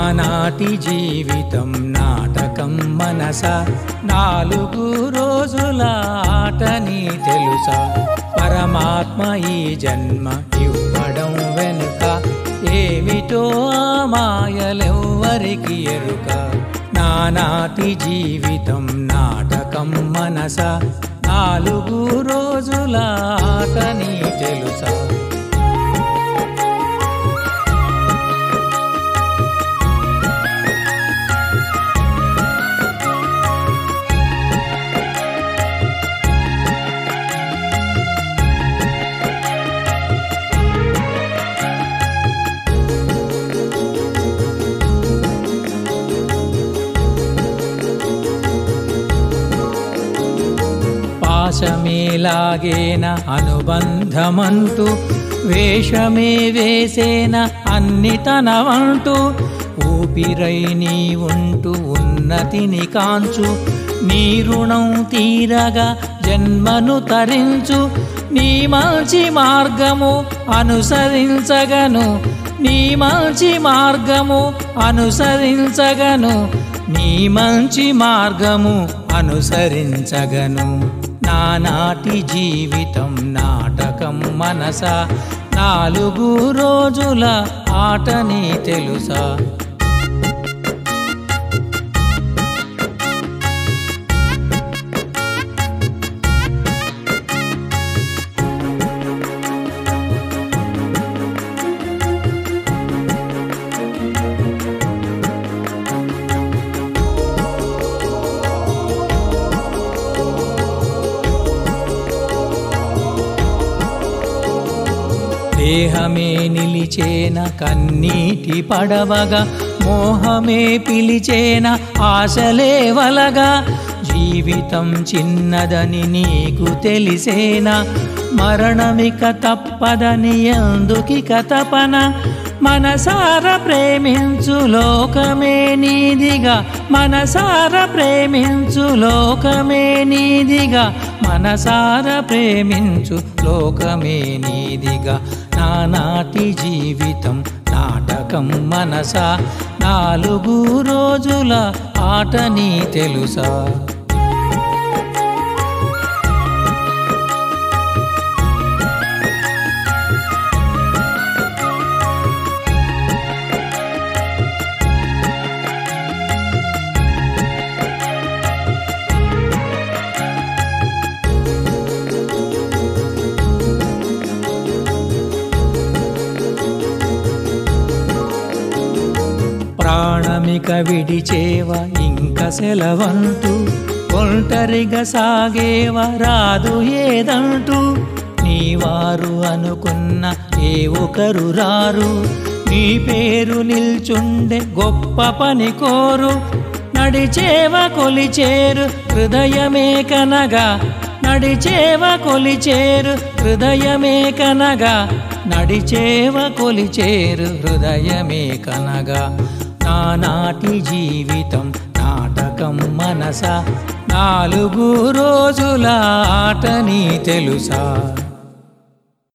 నానాటి జీవితం నాటకం మనస నాలుగు రోజుల ఆటని తెలుసా పరమాత్మ ఈ జన్మ ఇవ్వడం వెనుక ఏమిటో ఆ మాయలెవ్వరికి ఎరుక నానాటి జీవితం నాటకం మనస నాలుగు రోజుల ఆటని తెలుసా పాశమేలాగేన అనుబంధమంటూ వేషమే వేసేన అన్నితనవంటూ ఊపిరై నీ ఉంటూ ఉన్నతిని కాంచు నీ రుణం తీరగా జన్మను తరించు నీ మంచి మార్గము అనుసరించగను నీ మంచి మార్గము అనుసరించగను నీ మంచి మార్గము అనుసరించగను నానాటి జీవితం నాటకం మనస నాలుగు రోజుల ఆటని తెలుసా దేహమే నిలిచేన కన్నీటి పడవగా మోహమే పిలిచేన ఆశలే వలగా జీవితం చిన్నదని నీకు తెలిసేనా మరణమిక తప్పదని ఎందుకిక తపన మనసార ప్రేమించు లోకమే నీదిగా మనసార ప్రేమించు లోకమే నీదిగా మనసార ప్రేమించు లోకమే నీదిగా నానాటి జీవితం నాటకం మనస నాలుగు రోజుల ఆట నీ తెలుసా ప్రాణమిక విడిచేవ ఇంక సెలవంటూ ఒంటరిగా సాగేవ రాదు ఏదంటూ నీవారు అనుకున్న ఏ ఒకరు రారు నీ పేరు నిల్చుండే గొప్ప పని కోరు నడిచేవ కొలిచేరు హృదయమే కనగా నడిచేవ కొలిచేరు హృదయమే కనగా నడిచేవ కొలిచేరు హృదయమే కనగా నానాటి జీవితం నాటకం మనస నాలుగు రోజుల ఆట నీ తెలుసా